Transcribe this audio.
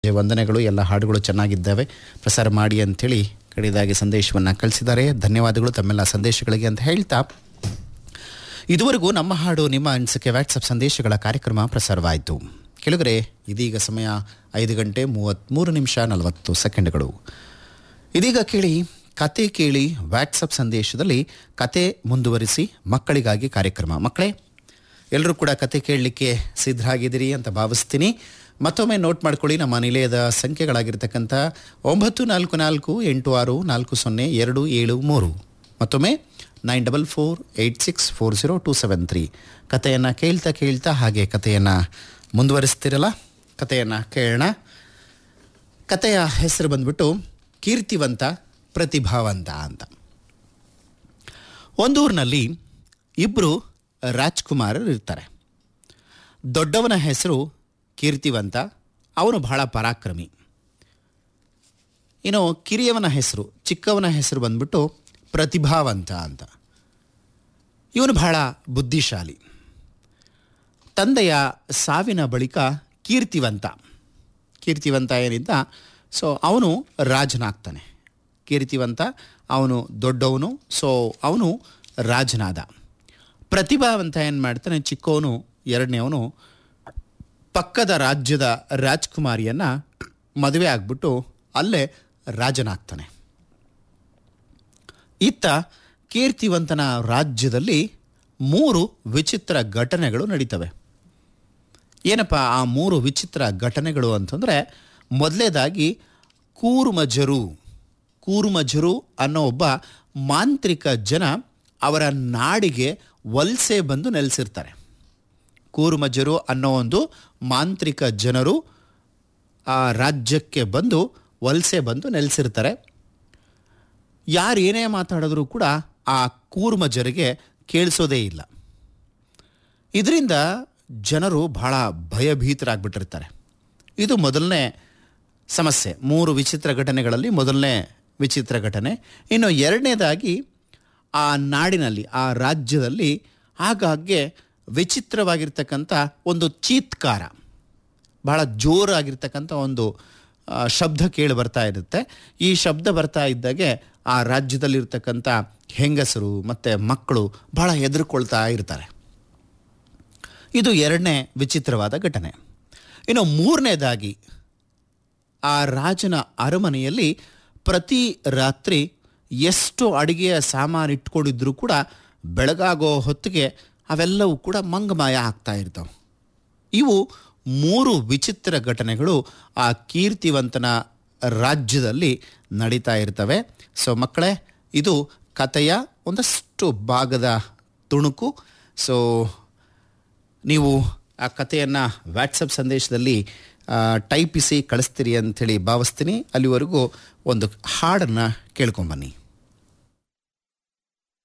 ವಂದನೆಗಳು ಎಲ್ಲ ಹಾಡುಗಳು ಚೆನ್ನಾಗಿದ್ದಾವೆ ಪ್ರಸಾರ ಮಾಡಿ ಅಂಥೇಳಿ ಕಡಿದಾಗಿ ಸಂದೇಶವನ್ನು ಕಳಿಸಿದ್ದಾರೆ ಧನ್ಯವಾದಗಳು ತಮ್ಮೆಲ್ಲ ಸಂದೇಶಗಳಿಗೆ ಅಂತ ಹೇಳ್ತಾ ಇದುವರೆಗೂ ನಮ್ಮ ಹಾಡು ನಿಮ್ಮ ಅನಿಸಿಕೆ ವಾಟ್ಸಪ್ ಸಂದೇಶಗಳ ಕಾರ್ಯಕ್ರಮ ಪ್ರಸಾರವಾಯಿತು ಕೆಳಗರೆ ಇದೀಗ ಸಮಯ ಐದು ಗಂಟೆ ಮೂವತ್ತ್ಮೂರು ನಿಮಿಷ ನಲವತ್ತು ಸೆಕೆಂಡ್ಗಳು ಇದೀಗ ಕೇಳಿ ಕತೆ ಕೇಳಿ ವಾಟ್ಸಪ್ ಸಂದೇಶದಲ್ಲಿ ಕತೆ ಮುಂದುವರಿಸಿ ಮಕ್ಕಳಿಗಾಗಿ ಕಾರ್ಯಕ್ರಮ ಮಕ್ಕಳೇ ಎಲ್ಲರೂ ಕೂಡ ಕತೆ ಕೇಳಲಿಕ್ಕೆ ಸಿದ್ಧರಾಗಿದ್ದೀರಿ ಅಂತ ಭಾವಿಸ್ತೀನಿ ಮತ್ತೊಮ್ಮೆ ನೋಟ್ ಮಾಡ್ಕೊಳ್ಳಿ ನಮ್ಮ ನಿಲಯದ ಸಂಖ್ಯೆಗಳಾಗಿರ್ತಕ್ಕಂಥ ಒಂಬತ್ತು ನಾಲ್ಕು ನಾಲ್ಕು ಎಂಟು ಆರು ನಾಲ್ಕು ಸೊನ್ನೆ ಎರಡು ಏಳು ಮೂರು ಮತ್ತೊಮ್ಮೆ nine double four eight six four zero two seven three ಕಥೆಯನ್ನು ಕೇಳ್ತಾ ಕೇಳ್ತಾ ಹಾಗೆ ಕಥೆಯನ್ನು ಮುಂದುವರಿಸ್ತಿರಲ್ಲ ಕಥೆಯನ್ನು ಕೇಳೋಣ ಕಥೆಯ ಹೆಸರು ಬಂದ್ಬಿಟ್ಟು ಕೀರ್ತಿವಂತ ಪ್ರತಿಭಾವಂತ ಅಂತ ಒಂದೂರಿನಲ್ಲಿ ಇಬ್ಬರು ರಾಜ್ಕುಮಾರರು ಇರ್ತಾರೆ ದೊಡ್ಡವನ ಹೆಸರು ಕೀರ್ತಿವಂತ ಅವನು ಬಹಳ ಪರಾಕ್ರಮಿ ಇನ್ನು ಕಿರಿಯವನ ಹೆಸರು ಚಿಕ್ಕವನ ಹೆಸರು ಬಂದ್ಬಿಟ್ಟು ಪ್ರತಿಭಾವಂತ ಅಂತ ಇವನು ಬಹಳ ಬುದ್ಧಿಶಾಲಿ ತಂದೆಯ ಸಾವಿನ ಬಳಿಕ ಕೀರ್ತಿವಂತ ಕೀರ್ತಿವಂತ ಏನಿದ್ದ ಸೊ ಅವನು ರಾಜನಾಗ್ತಾನೆ ಕೀರ್ತಿವಂತ ಅವನು ದೊಡ್ಡವನು ಸೊ ಅವನು ರಾಜನಾದ ಪ್ರತಿಭಾವಂತ ಏನು ಮಾಡ್ತಾನೆ ಚಿಕ್ಕವನು ಎರಡನೇವನು ಪಕ್ಕದ ರಾಜ್ಯದ ರಾಜ್ಕುಮಾರಿಯನ್ನು ಮದುವೆ ಆಗ್ಬಿಟ್ಟು ಅಲ್ಲೇ ರಾಜನಾಗ್ತಾನೆ ಇತ್ತ ಕೀರ್ತಿವಂತನ ರಾಜ್ಯದಲ್ಲಿ ಮೂರು ವಿಚಿತ್ರ ಘಟನೆಗಳು ನಡೀತವೆ ಏನಪ್ಪ ಆ ಮೂರು ವಿಚಿತ್ರ ಘಟನೆಗಳು ಅಂತಂದರೆ ಮೊದಲೇದಾಗಿ ಕೂರ್ಮಜರು ಕೂರ್ಮಜರು ಅನ್ನೋ ಒಬ್ಬ ಮಾಂತ್ರಿಕ ಜನ ಅವರ ನಾಡಿಗೆ ವಲಸೆ ಬಂದು ನೆಲೆಸಿರ್ತಾರೆ ಕೂರ್ಮಜರು ಅನ್ನೋ ಒಂದು ಮಾಂತ್ರಿಕ ಜನರು ಆ ರಾಜ್ಯಕ್ಕೆ ಬಂದು ವಲಸೆ ಬಂದು ನೆಲೆಸಿರ್ತಾರೆ ಯಾರು ಏನೇ ಮಾತಾಡಿದ್ರೂ ಕೂಡ ಆ ಕೂರ್ಮಜರಿಗೆ ಕೇಳಿಸೋದೇ ಇಲ್ಲ ಇದರಿಂದ ಜನರು ಬಹಳ ಭಯಭೀತರಾಗ್ಬಿಟ್ಟಿರ್ತಾರೆ ಇದು ಮೊದಲನೇ ಸಮಸ್ಯೆ ಮೂರು ವಿಚಿತ್ರ ಘಟನೆಗಳಲ್ಲಿ ಮೊದಲನೇ ವಿಚಿತ್ರ ಘಟನೆ ಇನ್ನು ಎರಡನೇದಾಗಿ ಆ ನಾಡಿನಲ್ಲಿ ಆ ರಾಜ್ಯದಲ್ಲಿ ಆಗಾಗ್ಗೆ ವಿಚಿತ್ರವಾಗಿರ್ತಕ್ಕಂಥ ಒಂದು ಚೀತ್ಕಾರ ಬಹಳ ಜೋರಾಗಿರ್ತಕ್ಕಂಥ ಒಂದು ಆ, ಶಬ್ದ ಕೇಳಿ ಬರ್ತಾ ಇರುತ್ತೆ ಈ ಶಬ್ದ ಬರ್ತಾ ಇದ್ದಾಗೆ ಆ ರಾಜ್ಯದಲ್ಲಿರ್ತಕ್ಕಂಥ ಹೆಂಗಸರು ಮತ್ತು ಮಕ್ಕಳು ಬಹಳ ಹೆದರ್ಕೊಳ್ತಾ ಇರ್ತಾರೆ ಇದು ಎರಡನೇ ವಿಚಿತ್ರವಾದ ಘಟನೆ ಇನ್ನು ಮೂರನೇದಾಗಿ ಆ ರಾಜನ ಅರಮನೆಯಲ್ಲಿ ಪ್ರತಿ ರಾತ್ರಿ ಎಷ್ಟು ಅಡಿಗೆಯ ಸಾಮಾನು ಇಟ್ಕೊಂಡಿದ್ರೂ ಕೂಡ ಬೆಳಗಾಗೋ ಹೊತ್ತಿಗೆ ಅವೆಲ್ಲವೂ ಕೂಡ ಮಂಗಮಾಯ ಆಗ್ತಾ ಇರ್ತವೆ ಇವು ಮೂರು ವಿಚಿತ್ರ ಘಟನೆಗಳು ಆ ಕೀರ್ತಿವಂತನ ರಾಜ್ಯದಲ್ಲಿ ನಡೀತಾ ಇರ್ತವೆ ಸೊ ಮಕ್ಕಳೇ ಇದು ಕಥೆಯ ಒಂದಷ್ಟು ಭಾಗದ ತುಣುಕು ಸೊ ನೀವು ಆ ಕಥೆಯನ್ನು ವಾಟ್ಸಪ್ ಸಂದೇಶದಲ್ಲಿ ಆ, ಟೈಪಿಸಿ ಕಳಿಸ್ತೀರಿ ಅಂಥೇಳಿ ಭಾವಿಸ್ತೀನಿ ಅಲ್ಲಿವರೆಗೂ ಒಂದು ಹಾಡನ್ನು ಕೇಳ್ಕೊಂಬನ್ನಿ